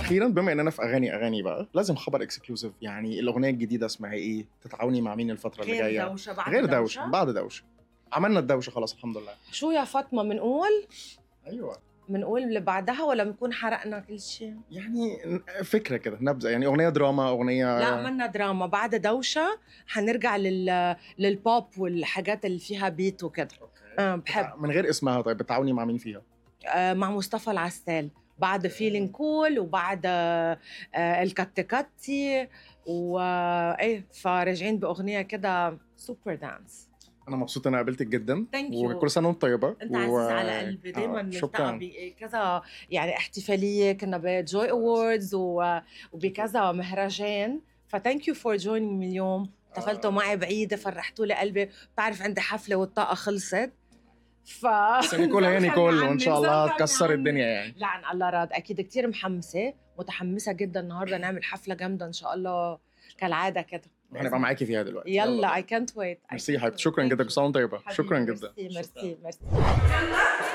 واخيرا بما اننا في اغاني اغاني بقى لازم خبر اكسكلوسيف يعني الاغنيه الجديده اسمها ايه تتعاوني مع مين الفتره اللي غير جايه دوشه بعد غير دوشه بعد دوشه عملنا الدوشه خلاص الحمد لله شو يا فاطمه بنقول ايوه بنقول اللي بعدها ولا بنكون حرقنا كل شيء يعني فكره كده نبذه يعني اغنيه دراما اغنيه لا منا دراما بعد دوشه حنرجع لل للبوب والحاجات اللي فيها بيت وكده أوكي. آه بحب من غير اسمها طيب بتعاوني مع مين فيها آه مع مصطفى العسال بعد فيلينج كول وبعد آه آه الكتكتي وايه فراجعين باغنيه كده سوبر دانس انا مبسوط ان انا قابلتك جدا Thank you. وكل سنه وانت طيبه انت عزيز على قلبي دائما آه، نلتقى شكرا بكذا يعني احتفاليه كنا بجوي اووردز وبكذا مهرجان فثانك يو فور جوينينج مي اليوم احتفلتوا معي بعيده فرحتوا لي قلبي بتعرف عندي حفله والطاقه خلصت ف بس نيكول هي نيكول وان شاء الله مسخر تكسر عني. الدنيا يعني لا عن الله راد اكيد كتير محمسه متحمسه جدا النهارده نعمل حفله جامده ان شاء الله كالعاده كده هنبقى معاكي فيها دلوقتي يلا اي كانت ويت ميرسي يا حبيبتي شكرا جدا كل سنه وانت طيبه شكرا جدا ميرسي ميرسي ميرسي يلا